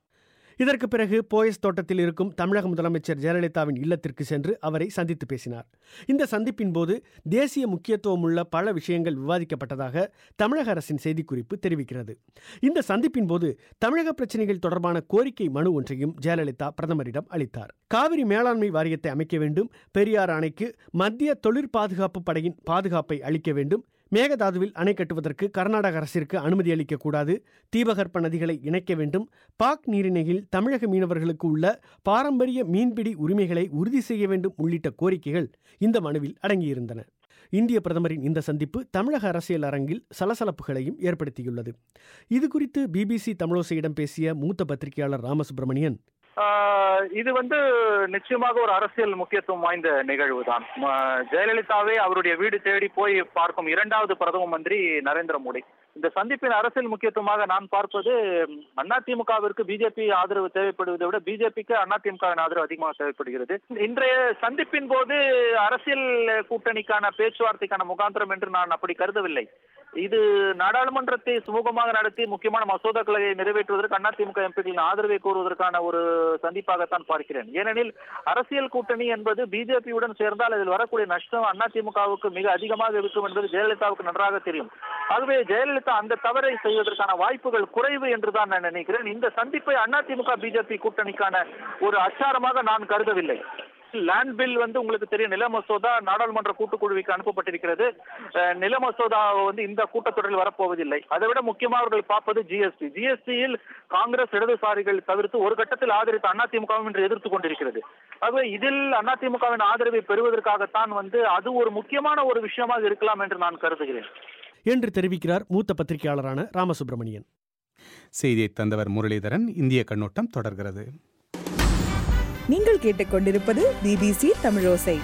S9: இதற்கு பிறகு போயஸ் தோட்டத்தில் இருக்கும் தமிழக முதலமைச்சர் ஜெயலலிதாவின் இல்லத்திற்கு சென்று அவரை சந்தித்து பேசினார் இந்த சந்திப்பின் போது தேசிய முக்கியத்துவம் உள்ள பல விஷயங்கள் விவாதிக்கப்பட்டதாக தமிழக அரசின் செய்திக்குறிப்பு தெரிவிக்கிறது இந்த சந்திப்பின் போது தமிழக பிரச்சனைகள் தொடர்பான கோரிக்கை மனு ஒன்றையும் ஜெயலலிதா பிரதமரிடம் அளித்தார் காவிரி மேலாண்மை வாரியத்தை அமைக்க வேண்டும் பெரியார் அணைக்கு மத்திய தொழிற் பாதுகாப்பு படையின் பாதுகாப்பை அளிக்க வேண்டும் மேகதாதுவில் அணை கட்டுவதற்கு கர்நாடக அரசிற்கு அனுமதி அளிக்கக்கூடாது தீபகற்ப நதிகளை இணைக்க வேண்டும் பாக் நீரிணையில் தமிழக மீனவர்களுக்கு உள்ள பாரம்பரிய மீன்பிடி உரிமைகளை உறுதி செய்ய வேண்டும் உள்ளிட்ட கோரிக்கைகள் இந்த மனுவில் அடங்கியிருந்தன இந்திய பிரதமரின் இந்த சந்திப்பு தமிழக அரசியல் அரங்கில் சலசலப்புகளையும் ஏற்படுத்தியுள்ளது இது குறித்து பிபிசி தமிழோசையிடம் பேசிய மூத்த பத்திரிகையாளர் ராமசுப்பிரமணியன்
S11: ஆஹ் இது வந்து நிச்சயமாக ஒரு அரசியல் முக்கியத்துவம் வாய்ந்த நிகழ்வு தான் ஜெயலலிதாவே அவருடைய வீடு தேடி போய் பார்க்கும் இரண்டாவது பிரதம மந்திரி நரேந்திர மோடி இந்த சந்திப்பின் அரசியல் முக்கியத்துவமாக நான் பார்ப்பது அதிமுகவிற்கு பிஜேபி ஆதரவு தேவைப்படுவதை விட பிஜேபிக்கு அதிமுகவின் ஆதரவு அதிகமாக தேவைப்படுகிறது இன்றைய சந்திப்பின் போது அரசியல் கூட்டணிக்கான பேச்சுவார்த்தைக்கான முகாந்திரம் என்று நான் அப்படி கருதவில்லை இது நாடாளுமன்றத்தை சுமூகமாக நடத்தி முக்கியமான மசோதாக்களை நிறைவேற்றுவதற்கு அதிமுக எம்பிக்களின் ஆதரவை கோருவதற்கான ஒரு சந்திப்பாகத்தான் பார்க்கிறேன் ஏனெனில் அரசியல் கூட்டணி என்பது பிஜேபியுடன் சேர்ந்தால் அதில் வரக்கூடிய நஷ்டம் அதிமுகவுக்கு மிக அதிகமாக இருக்கும் என்பது ஜெயலலிதாவுக்கு நன்றாக தெரியும் ஆகவே ஜெயலலிதா அந்த தவறை செய்வதற்கான வாய்ப்புகள் குறைவு என்றுதான் நான் நினைக்கிறேன் இந்த சந்திப்பை அதிமுக பிஜேபி கூட்டணிக்கான ஒரு அச்சாரமாக நான் கருதவில்லை லேண்ட் பில் வந்து உங்களுக்கு தெரியும் நில மசோதா நாடாளுமன்ற கூட்டுக்குழுவிற்கு அனுப்பப்பட்டிருக்கிறது அஹ், நில மசோதா வந்து இந்த கூட்டத்தொடரில் வரப்போவதில்லை அதை விட முக்கியமாக அவர்கள் பார்ப்பது ஜிஎஸ்டி ஜிஎஸ்டியில் காங்கிரஸ் இடதுசாரிகள் தவிர்த்து ஒரு கட்டத்தில் ஆதரித்த அதிமுகவும் இன்று எதிர்த்து கொண்டிருக்கிறது ஆகவே இதில் அதிமுகவின் ஆதரவை பெறுவதற்காகத்தான் வந்து அது ஒரு முக்கியமான ஒரு விஷயமாக இருக்கலாம் என்று நான் கருதுகிறேன்
S9: என்று தெரிவிக்கிறார் மூத்த பத்திரிகையாளரான ராமசுப்பிரமணியன்
S1: செய்தியை தந்தவர் முரளிதரன் இந்திய கண்ணோட்டம் தொடர்கிறது
S12: நீங்கள் கேட்டுக்கொண்டிருப்பது பிபிசி தமிழோசை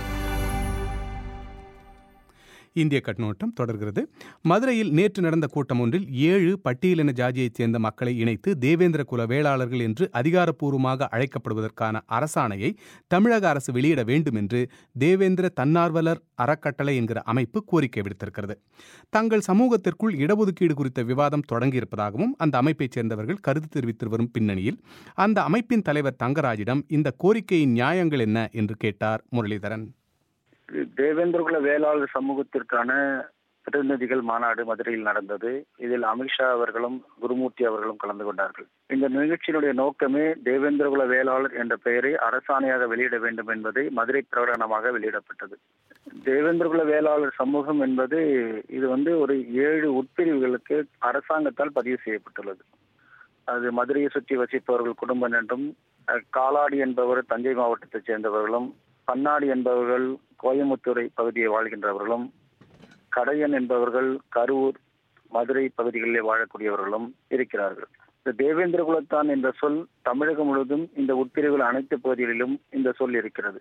S1: இந்திய கண்ணோட்டம் தொடர்கிறது மதுரையில் நேற்று நடந்த கூட்டம் ஒன்றில் ஏழு பட்டியலின ஜாதியைச் சேர்ந்த மக்களை இணைத்து தேவேந்திர குல வேளாளர்கள் என்று அதிகாரப்பூர்வமாக அழைக்கப்படுவதற்கான அரசாணையை தமிழக அரசு வெளியிட வேண்டும் என்று தேவேந்திர தன்னார்வலர் அறக்கட்டளை என்கிற அமைப்பு கோரிக்கை விடுத்திருக்கிறது தங்கள் சமூகத்திற்குள் இடஒதுக்கீடு குறித்த விவாதம் தொடங்கியிருப்பதாகவும் அந்த அமைப்பைச் சேர்ந்தவர்கள் கருத்து தெரிவித்து வரும் பின்னணியில் அந்த அமைப்பின் தலைவர் தங்கராஜிடம் இந்த கோரிக்கையின் நியாயங்கள் என்ன என்று கேட்டார் முரளிதரன்
S13: தேவேந்திரகுல வேளாளர் சமூகத்திற்கான பிரதிநிதிகள் மாநாடு மதுரையில் நடந்தது இதில் அமித்ஷா அவர்களும் குருமூர்த்தி அவர்களும் கலந்து கொண்டார்கள் இந்த நிகழ்ச்சியினுடைய நோக்கமே தேவேந்திரகுல வேளாளர் என்ற பெயரை அரசாணையாக வெளியிட வேண்டும் என்பதை மதுரை பிரகடனமாக வெளியிடப்பட்டது தேவேந்திரகுல வேளாளர் சமூகம் என்பது இது வந்து ஒரு ஏழு உட்பிரிவுகளுக்கு அரசாங்கத்தால் பதிவு செய்யப்பட்டுள்ளது அது மதுரையை சுற்றி வசிப்பவர்கள் குடும்பம் என்றும் அஹ், காலாடி என்பவர் தஞ்சை மாவட்டத்தைச் சேர்ந்தவர்களும் பன்னாடி என்பவர்கள் கோயமுத்தூரை பகுதியை வாழ்கின்றவர்களும் கடையன் என்பவர்கள் கரூர் மதுரை பகுதிகளிலே வாழக்கூடியவர்களும் இருக்கிறார்கள் இந்த தேவேந்திர குலத்தான் என்ற சொல் தமிழகம் முழுவதும் இந்த உட்பிரிவுகள் அனைத்து பகுதிகளிலும் இந்த சொல் இருக்கிறது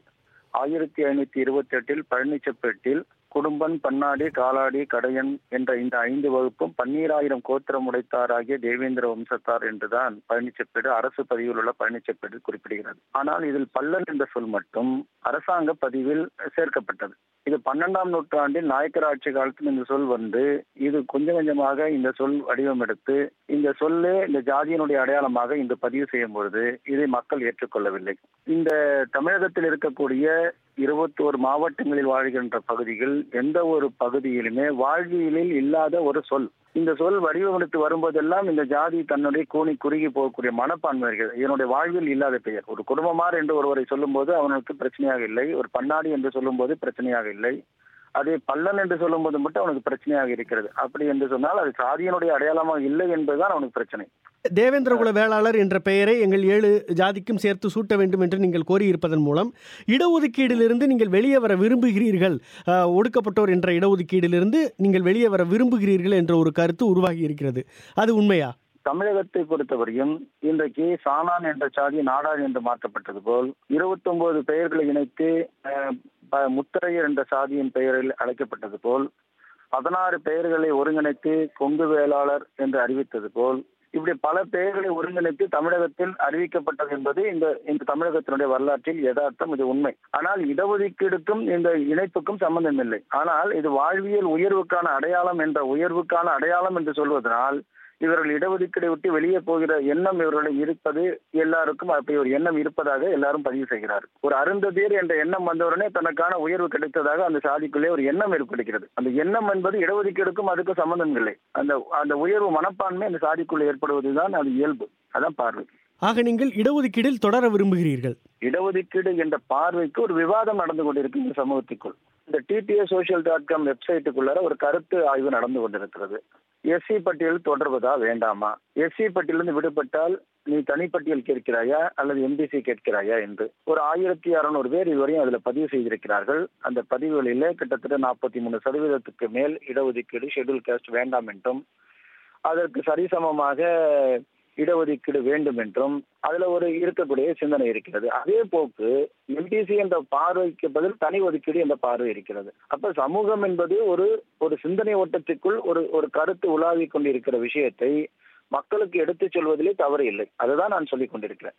S13: ஆயிரத்தி ஐநூத்தி இருபத்தி எட்டில் பழனிச்சப்பேட்டில் குடும்பன் பன்னாடி காலாடி கடையன் என்ற இந்த ஐந்து வகுப்பும் பன்னீராயிரம் கோத்திரம் உடைத்தாராகிய தேவேந்திர வம்சத்தார் என்றுதான் பழனிச்சப்பேடு அரசு பதிவில் உள்ள பழனிச்சப்பேடு குறிப்பிடுகிறது ஆனால் இதில் பல்லன் என்ற சொல் மட்டும் அரசாங்க பதிவில் சேர்க்கப்பட்டது இது பன்னெண்டாம் நூற்றாண்டில் நாயக்கர் ஆட்சி காலத்தில் இந்த சொல் வந்து இது கொஞ்சம் கொஞ்சமாக இந்த சொல் வடிவம் எடுத்து இந்த சொல்லே இந்த ஜாதியினுடைய அடையாளமாக இந்த பதிவு செய்யும் பொழுது இதை மக்கள் ஏற்றுக்கொள்ளவில்லை இந்த தமிழகத்தில் இருக்கக்கூடிய இருபத்தோரு மாவட்டங்களில் வாழ்கின்ற பகுதிகள் எந்த ஒரு பகுதியிலுமே வாழ்வியலில் இல்லாத ஒரு சொல் இந்த சொல் வடிவமெடுத்து வரும்போதெல்லாம் இந்த ஜாதி தன்னுடைய கூனி குறுகி போகக்கூடிய மனப்பான்மை இருக்கிறது இதனுடைய வாழ்வில் இல்லாத பெயர் ஒரு குடும்பமார் என்று ஒருவரை சொல்லும்போது அவனுக்கு பிரச்சனையாக இல்லை ஒரு பன்னாடி என்று சொல்லும்போது பிரச்சனையாக இல்லை அதே பல்லன் என்று சொல்லும்போது மட்டும் அவனுக்கு பிரச்சனையாக இருக்கிறது அப்படி என்று சொன்னால் அது சாதியினுடைய அடையாளமாக இல்லை என்பதுதான் அவனுக்கு பிரச்சனை
S9: தேவேந்திரகுல வேளாளர் என்ற பெயரை எங்கள் ஏழு ஜாதிக்கும் சேர்த்து சூட்ட வேண்டும் என்று நீங்கள் கோரியிருப்பதன் மூலம் இடஒதுக்கீடிலிருந்து நீங்கள் வெளியே வர விரும்புகிறீர்கள் அஹ், ஒடுக்கப்பட்டோர் என்ற இடஒதுக்கீடிலிருந்து நீங்கள் வெளியே வர விரும்புகிறீர்கள் என்ற ஒரு கருத்து உருவாகி இருக்கிறது அது உண்மையா
S13: தமிழகத்தை பொறுத்தவரையும் இன்றைக்கு சாணான் என்ற சாதி நாடார் என்று மாற்றப்பட்டது போல் இருபத்தி ஒன்பது பெயர்களை இணைத்து அஹ், ப- முத்தரையர் என்ற சாதியின் பெயரில் அழைக்கப்பட்டது போல் பதினாறு பெயர்களை ஒருங்கிணைத்து கொங்கு வேளாளர் என்று அறிவித்தது போல் இப்படி பல பெயர்களை ஒருங்கிணைத்து தமிழகத்தில் அறிவிக்கப்பட்டது என்பது இந்த இந்த தமிழகத்தினுடைய வரலாற்றில் யதார்த்தம் இது உண்மை ஆனால் இடஒதுக்கீடுக்கும் இந்த இணைப்புக்கும் சம்பந்தம் இல்லை ஆனால் இது வாழ்வியல் உயர்வுக்கான அடையாளம் என்ற உயர்வுக்கான அடையாளம் என்று சொல்வதனால் இவர்கள் இடஒதுக்கீடை விட்டு வெளியே போகிற எண்ணம் இவர்களிடம் இருப்பது எல்லாருக்கும் அப்படி ஒரு எண்ணம் இருப்பதாக எல்லாரும் பதிவு செய்கிறார் ஒரு அருந்ததீர் என்ற எண்ணம் வந்தவுடனே தனக்கான உயர்வு கிடைத்ததாக அந்த சாதிக்குள்ளே ஒரு எண்ணம் ஏற்படுகிறது அந்த எண்ணம் என்பது இடஒதுக்கீடுக்கும் அதுக்கும் சம்பந்தம் இல்லை அந்த அந்த உயர்வு மனப்பான்மை அந்த சாதிக்குள்ளே ஏற்படுவதுதான் அது இயல்பு அதான் பார்வை
S9: ஆக நீங்கள் இடஒதுக்கீடில் தொடர விரும்புகிறீர்கள்
S13: இடஒதுக்கீடு என்ற பார்வைக்கு ஒரு விவாதம் நடந்து கொண்டிருக்கு இந்த சமூகத்திற்குள் இந்த டிடிஎஸ் சோஷியல் டாட் காம் வெப்சைட்டுக்குள்ளார ஒரு கருத்து ஆய்வு நடந்து கொண்டிருக்கிறது எஸ்சி பட்டியல் தொடர்வதா வேண்டாமா எஸ்சி பட்டியலிருந்து விடுபட்டால் நீ தனிப்பட்டியல் கேட்கிறாயா அல்லது எம்பிசி கேட்கிறாயா என்று ஒரு ஆயிரத்தி அறுநூறு பேர் இதுவரையும் அதுல பதிவு செய்திருக்கிறார்கள் அந்த பதிவுகளிலே கிட்டத்தட்ட நாற்பத்தி மூணு சதவீதத்துக்கு மேல் இடஒதுக்கீடு ஷெட்யூல் காஸ்ட் வேண்டாம் என்றும் அதற்கு சரிசமமாக இடஒதுக்கீடு வேண்டும் என்றும் அதுல ஒரு இருக்கக்கூடிய சிந்தனை இருக்கிறது அதே போக்கு எம்பிசி என்ற பார்வைக்கு பதில் தனி ஒதுக்கீடு என்ற பார்வை இருக்கிறது அப்ப சமூகம் என்பது ஒரு ஒரு சிந்தனை ஓட்டத்திற்குள் ஒரு ஒரு கருத்து உலாவி கொண்டிருக்கிற விஷயத்தை மக்களுக்கு எடுத்துச் சொல்வதிலே தவறு இல்லை அதுதான் நான் சொல்லிக் கொண்டிருக்கிறேன்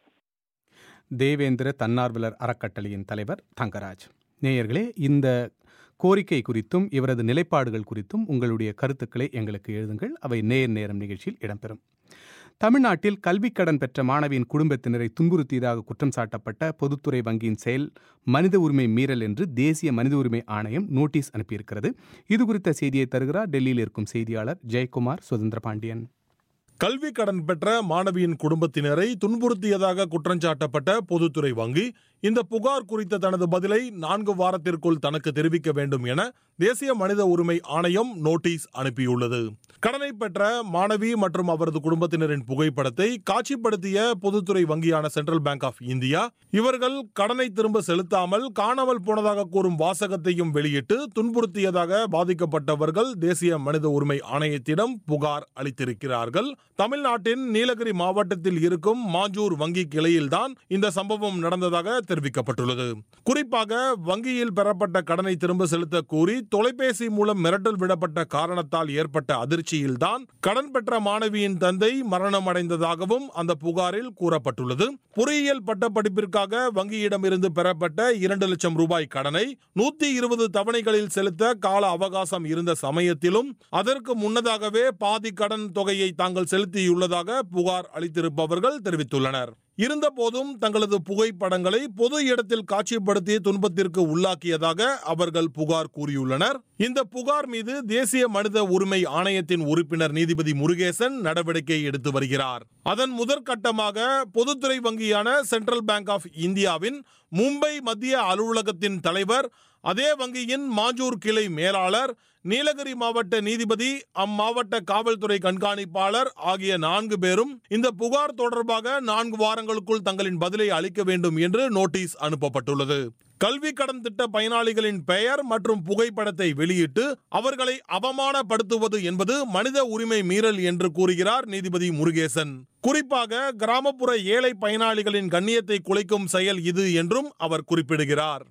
S1: தேவேந்திர தன்னார்வலர் அறக்கட்டளையின் தலைவர் தங்கராஜ் நேயர்களே இந்த கோரிக்கை குறித்தும் இவரது நிலைப்பாடுகள் குறித்தும் உங்களுடைய கருத்துக்களை எங்களுக்கு எழுதுங்கள் அவை நேர் நேரம் நிகழ்ச்சியில் இடம்பெறும் தமிழ்நாட்டில் கல்விக் கடன் பெற்ற மாணவியின் குடும்பத்தினரை துன்புறுத்தியதாக குற்றம் சாட்டப்பட்ட பொதுத்துறை வங்கியின் செயல் மனித உரிமை மீறல் என்று தேசிய மனித உரிமை ஆணையம் நோட்டீஸ் அனுப்பியிருக்கிறது இது குறித்த செய்தியை தருகிறார் டெல்லியில் இருக்கும் செய்தியாளர் ஜெயக்குமார் சுதந்திர பாண்டியன்
S14: கல்வி கடன் பெற்ற மாணவியின் குடும்பத்தினரை துன்புறுத்தியதாக குற்றஞ்சாட்டப்பட்ட பொதுத்துறை வங்கி இந்த புகார் குறித்த தனது பதிலை நான்கு வாரத்திற்குள் தனக்கு தெரிவிக்க வேண்டும் என தேசிய மனித உரிமை ஆணையம் நோட்டீஸ் அனுப்பியுள்ளது கடனை பெற்ற மாணவி மற்றும் அவரது குடும்பத்தினரின் புகைப்படத்தை காட்சிப்படுத்திய பொதுத்துறை வங்கியான சென்ட்ரல் பேங்க் ஆஃப் இந்தியா இவர்கள் கடனை திரும்ப செலுத்தாமல் காணாமல் போனதாக கூறும் வாசகத்தையும் வெளியிட்டு துன்புறுத்தியதாக பாதிக்கப்பட்டவர்கள் தேசிய மனித உரிமை ஆணையத்திடம் புகார் அளித்திருக்கிறார்கள் தமிழ்நாட்டின் நீலகிரி மாவட்டத்தில் இருக்கும் மாஞ்சூர் வங்கி கிளையில்தான் இந்த சம்பவம் நடந்ததாக தெரிவிக்கப்பட்டுள்ளது குறிப்பாக வங்கியில் பெறப்பட்ட கடனை திரும்ப செலுத்த கூறி தொலைபேசி மூலம் மிரட்டல் விடப்பட்ட காரணத்தால் ஏற்பட்ட அதிர்ச்சியில்தான் கடன் பெற்ற மாணவியின் தந்தை மரணம் அடைந்ததாகவும் அந்த புகாரில் கூறப்பட்டுள்ளது பொறியியல் பட்டப்படிப்பிற்காக வங்கியிடமிருந்து பெறப்பட்ட இரண்டு லட்சம் ரூபாய் கடனை நூத்தி இருபது தவணைகளில் செலுத்த கால அவகாசம் இருந்த சமயத்திலும் அதற்கு முன்னதாகவே பாதி கடன் தொகையை தாங்கள் செலுத்தியுள்ளதாக புகார் அளித்திருப்பவர்கள் தெரிவித்துள்ளனர் இருந்தபோதும் தங்களது புகைப்படங்களை பொது இடத்தில் காட்சிப்படுத்தி துன்பத்திற்கு உள்ளாக்கியதாக அவர்கள் புகார் கூறியுள்ளனர் இந்த புகார் மீது தேசிய மனித உரிமை ஆணையத்தின் உறுப்பினர் நீதிபதி முருகேசன் நடவடிக்கை எடுத்து வருகிறார் அதன் முதற்கட்டமாக பொதுத்துறை வங்கியான சென்ட்ரல் பேங்க் ஆஃப் இந்தியாவின் மும்பை மத்திய அலுவலகத்தின் தலைவர் அதே வங்கியின் மாஞ்சூர் கிளை மேலாளர் நீலகிரி மாவட்ட நீதிபதி அம்மாவட்ட காவல்துறை கண்காணிப்பாளர் ஆகிய நான்கு பேரும் இந்த புகார் தொடர்பாக நான்கு வாரங்களுக்குள் தங்களின் பதிலை அளிக்க வேண்டும் என்று நோட்டீஸ் அனுப்பப்பட்டுள்ளது கல்வி கடன் திட்ட பயனாளிகளின் பெயர் மற்றும் புகைப்படத்தை வெளியிட்டு அவர்களை அவமானப்படுத்துவது என்பது மனித உரிமை மீறல் என்று கூறுகிறார் நீதிபதி முருகேசன் குறிப்பாக கிராமப்புற ஏழை பயனாளிகளின் கண்ணியத்தை குலைக்கும் செயல் இது என்றும் அவர் குறிப்பிடுகிறார்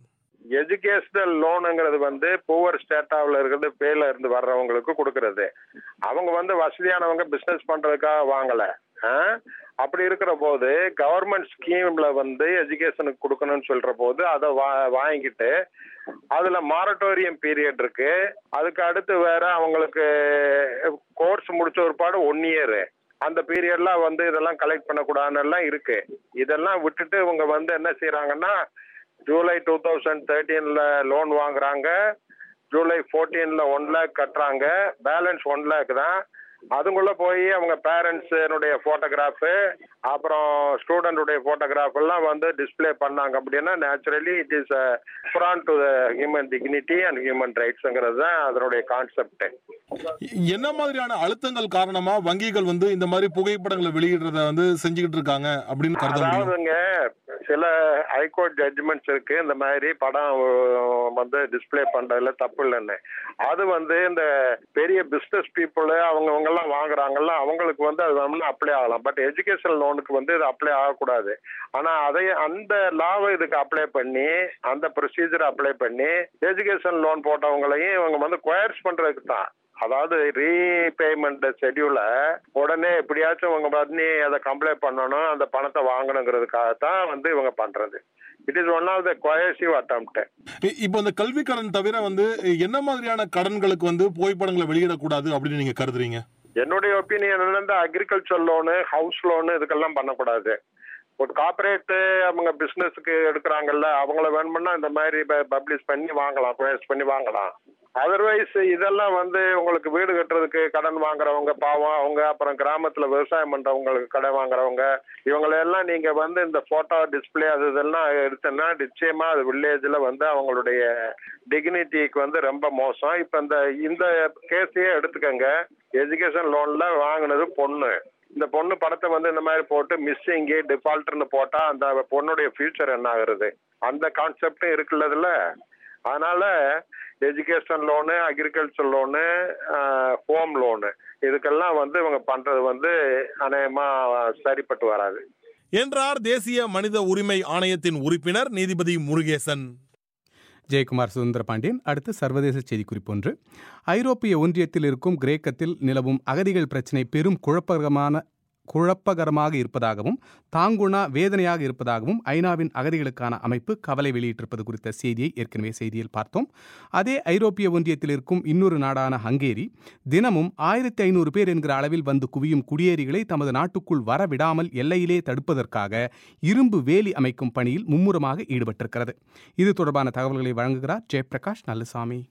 S3: எஜுகேஷனல் லோனுங்கிறது வந்து புவர் ஸ்டேட்டாவில் இருக்கிறது பேல இருந்து வர்றவங்களுக்கு கொடுக்கறது அவங்க வந்து வசதியானவங்க பிசினஸ் பண்றதுக்காக வாங்கல ஆ? அப்படி இருக்கிற போது கவர்மெண்ட் ஸ்கீம்ல வந்து எஜுகேஷனுக்கு கொடுக்கணும்னு சொல்ற போது அதை வா- வாங்கிட்டு அதுல மாரட்டோரியம் பீரியட் இருக்கு அதுக்கு அடுத்து வேற அவங்களுக்கு கோர்ஸ் முடிச்ச ஒருபாடு ஒன் இயர் அந்த பீரியட்ல வந்து இதெல்லாம் கலெக்ட் பண்ணக்கூடாதுன்னு எல்லாம் இருக்கு இதெல்லாம் விட்டுட்டு இவங்க வந்து என்ன செய்யறாங்கன்னா ஜூலை டூ தௌசண்ட் தேர்ட்டீன்ல லோன் வாங்குறாங்க ஜூலை ஃபோர்டீன்ல ஒன் லேக் கட்டுறாங்க பேலன்ஸ் ஒன் லேக் தான் அதுக்குள்ள போய் அவங்க பேரண்ட்ஸுடைய போட்டோகிராஃபு அப்புறம் ஸ்டூடெண்டுடைய போட்டோகிராஃப் எல்லாம் வந்து டிஸ்ப்ளே பண்ணாங்க அப்படின்னா naturally it is from to the human dignity and human ரைட்ஸுங்கிறது தான் அதனுடைய கான்செப்ட்
S14: என்ன மாதிரியான அழுத்தங்கள் காரணமா வங்கிகள் வந்து இந்த மாதிரி புகைப்படங்களை வெளியிடுறத வந்து செஞ்சுக்கிட்டு இருக்காங்க அப்படின்னு கருத முடியும்
S3: அதாவதுங்க சில ஹைகோர்ட் ஜட்ஜ்மெண்ட்ஸ் இருக்கு இந்த மாதிரி படம் அஹ், வந்து டிஸ்ப்ளே பண்றதுல தப்பு இல்லைன்னு அது வந்து இந்த பெரிய பிசினஸ் பீப்புள் அவங்கவங்க எல்லாம் வாங்குறாங்கல்ல அவங்களுக்கு வந்து அது வந்து அப்ளை ஆகலாம் பட் எஜுகேஷன் லோனுக்கு வந்து இது அப்ளை ஆகக்கூடாது ஆனா அதை அந்த லாவை இதுக்கு அப்ளை பண்ணி அந்த ப்ரொசீஜர் அப்ளை பண்ணி எஜுகேஷன் லோன் போட்டவங்களையும் இவங்க வந்து கொயர்ஸ் பண்றதுக்கு தான் அதாவது ரீபேமெண்ட் ஷெட்யூல உடனே எப்படியாச்சும் இவங்க பண்ணி அதை கம்ப்ளைண்ட் பண்ணணும் அந்த பணத்தை வாங்கணுங்கிறதுக்காக தான் வந்து இவங்க பண்றது it is one of the coercive attempt
S14: இ- இப்போ இந்த கல்வி கடன் தவிர வந்து என்ன மாதிரியான கடன்களுக்கு வந்து புகைப்படங்களை வெளியிடக்கூடாது அப்படின்னு நீங்க கருதுறீங்க
S3: என்னுடைய ஒப்பீனியன் இந்த அக்ரிகல்ச்சர் லோனு ஹவுஸ் லோனு இதுக்கெல்லாம் பண்ணக்கூடாது ஒரு கார்பரேட் அவங்க பிசினஸ்க்கு எடுக்கிறாங்கல்ல அவங்கள வேணும்னா இந்த மாதிரி பப்ளிஷ் பண்ணி வாங்கலாம் கொயர்ஸ் பண்ணி வாங்கலாம் அதர்வைஸ் இதெல்லாம் வந்து உங்களுக்கு வீடு கட்டுறதுக்கு கடன் வாங்குறவங்க பாவம் அவங்க அப்புறம் கிராமத்துல விவசாயம் பண்றவங்களுக்கு கடன் வாங்குறவங்க இவங்களெல்லாம் நீங்க வந்து இந்த போட்டோ டிஸ்ப்ளே அது இதெல்லாம் எடுத்தோன்னா நிச்சயமா அது வில்லேஜ்ல வந்து அவங்களுடைய டிக்னிட்டிக்கு வந்து ரொம்ப மோசம் இப்ப இந்த இந்த கேஸையே எடுத்துக்கங்க எஜுகேஷன் லோன்ல வாங்கினது பொண்ணு இந்த பொண்ணு படத்தை வந்து இந்த மாதிரி போட்டு மிஸ்ஸிங்கு டிஃபால்ட்னு போட்டா அந்த பொண்ணுடைய ஃபியூச்சர் என்ன ஆகுறது அந்த கான்செப்டும் இருக்குல்லதுல அதனால education loan agriculture loan home loan இதுக்கெல்லாம் வந்து இவங்க பண்றது வந்து அநேகமா சரிப்பட்டு வராது
S14: என்றார் தேசிய மனித உரிமை ஆணையத்தின் உறுப்பினர் நீதிபதி முருகேசன்
S1: ஜெயக்குமார் சுதந்திர பாண்டியன் அடுத்து சர்வதேச செய்திக்குறிப்பு ஒன்று ஐரோப்பிய ஒன்றியத்தில் இருக்கும் கிரேக்கத்தில் நிலவும் அகதிகள் பிரச்சினை பெரும் குழப்பகரமான குழப்பகரமாக இருப்பதாகவும் தாங்குணா வேதனையாக இருப்பதாகவும் ஐநாவின் அகதிகளுக்கான அமைப்பு கவலை வெளியிட்டிருப்பது குறித்த செய்தியை ஏற்கனவே செய்தியில் பார்த்தோம் அதே ஐரோப்பிய ஒன்றியத்தில் இருக்கும் இன்னொரு நாடான ஹங்கேரி தினமும் ஆயிரத்தி ஐநூறு பேர் என்கிற அளவில் வந்து குவியும் குடியேறிகளை தமது நாட்டுக்குள் வரவிடாமல் எல்லையிலே தடுப்பதற்காக இரும்பு வேலி அமைக்கும் பணியில் மும்முரமாக ஈடுபட்டிருக்கிறது இது தொடர்பான தகவல்களை வழங்குகிறார் ஜெயபிரகாஷ் நல்லசாமி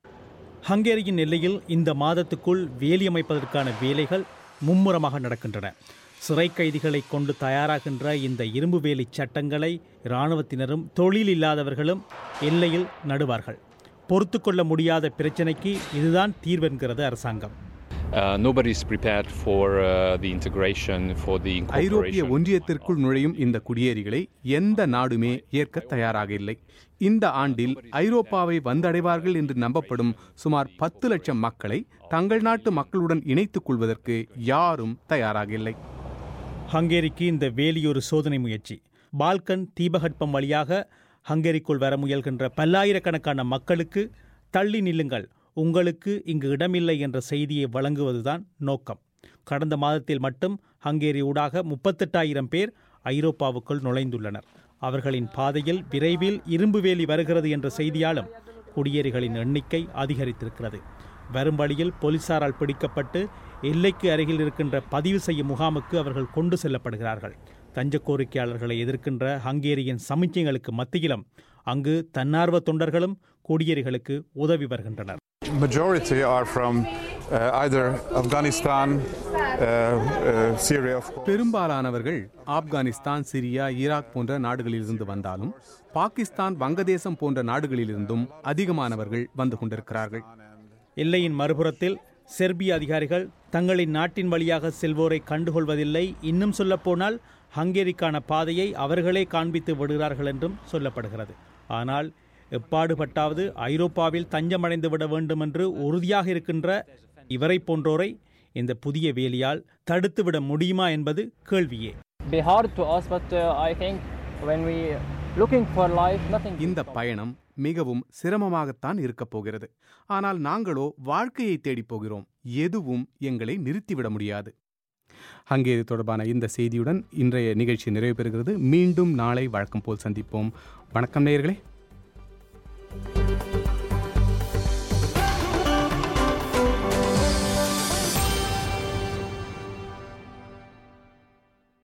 S15: ஹங்கேரியின் எல்லையில் இந்த மாதத்துக்குள் வேலி அமைப்பதற்கான வேலைகள் மும்முரமாக நடக்கின்றன சிறை கைதிகளை கொண்டு தயாராகின்ற இந்த இரும்பு வேலி சட்டங்களை இராணுவத்தினரும் தொழில் இல்லாதவர்களும் எல்லையில் நடுவார்கள் பொறுத்து கொள்ள முடியாத பிரச்சனைக்கு இதுதான் தீர்வென்கிறது அரசாங்கம்
S16: Uh, nobody is prepared for uh, the integration, for the
S1: ஐரோப்பிய
S16: incorporation.
S1: ஒன்றியத்திற்குள் நுழையும் இந்த குடியேறிகளை எந்த நாடுமே ஏற்க தயாராக இல்லை இந்த ஆண்டில் ஐரோப்பாவை வந்தடைவார்கள் என்று நம்பப்படும் சுமார் பத்து லட்சம் மக்களை தங்கள் நாட்டு மக்களுடன் இணைத்துக் கொள்வதற்கு யாரும் தயாராக இல்லை
S15: ஹங்கேரிக்கு இந்த வேலி ஒரு சோதனை முயற்சி பால்கன் தீபகற்பம் வழியாக ஹங்கேரிக்குள் வர முயல்கின்ற பல்லாயிரக்கணக்கான மக்களுக்கு தள்ளி நில்லுங்கள் உங்களுக்கு இங்கு இடமில்லை என்ற செய்தியை வழங்குவதுதான் நோக்கம் கடந்த மாதத்தில் மட்டும் ஹங்கேரி ஊடாக முப்பத்தெட்டாயிரம் பேர் ஐரோப்பாவுக்குள் நுழைந்துள்ளனர் அவர்களின் பாதையில் விரைவில் இரும்பு வேலி வருகிறது என்ற செய்தியாலும் குடியேறிகளின் எண்ணிக்கை அதிகரித்திருக்கிறது வரும் வழியில் போலீசாரால் பிடிக்கப்பட்டு எல்லைக்கு அருகில் இருக்கின்ற பதிவு செய்யும் முகாமுக்கு அவர்கள் கொண்டு செல்லப்படுகிறார்கள் தஞ்ச கோரிக்கையாளர்களை எதிர்க்கின்ற ஹங்கேரியின் சமிச்சைகளுக்கு மத்தியிலும் அங்கு தன்னார்வ தொண்டர்களும் குடியேறிகளுக்கு உதவி வருகின்றனர்
S17: Majority are from uh, either Afghanistan, uh, uh, Syria, of course.
S1: பெரும்பாலானவர்கள் ஆப்கானிஸ்தான் சிரியா ஈராக் போன்ற நாடுகளிலிருந்து வந்தாலும் பாகிஸ்தான் வங்கதேசம் போன்ற நாடுகளிலிருந்தும் அதிகமானவர்கள் வந்து கொண்டிருக்கிறார்கள்
S15: எல்லையின் மறுபுறத்தில் செர்பிய அதிகாரிகள் தங்களின் நாட்டின் வழியாக செல்வோரை கண்டுகொள்வதில்லை இன்னும் சொல்லப்போனால் ஹங்கேரிக்கான பாதையை அவர்களே காண்பித்து விடுகிறார்கள் என்றும் சொல்லப்படுகிறது ஆனால் எப்பாடுபட்டாவது ஐரோப்பாவில் தஞ்சமடைந்து விட வேண்டும் என்று உறுதியாக இருக்கின்ற இவரை போன்றோரை இந்த புதிய வேலியால் தடுத்துவிட முடியுமா என்பது கேள்வியே
S18: be hard to us, but uh, I think when we looking for life, nothing.
S1: இந்த பயணம் மிகவும் சிரமமாகத்தான் இருக்கப் போகிறது ஆனால் நாங்களோ வாழ்க்கையை தேடிப் போகிறோம் எதுவும் எங்களை நிறுத்திவிட முடியாது ஹங்கேரி தொடர்பான இந்த செய்தியுடன் இன்றைய நிகழ்ச்சி நிறைவு பெறுகிறது மீண்டும் நாளை வழக்கம் போல் சந்திப்போம் வணக்கம் நேயர்களே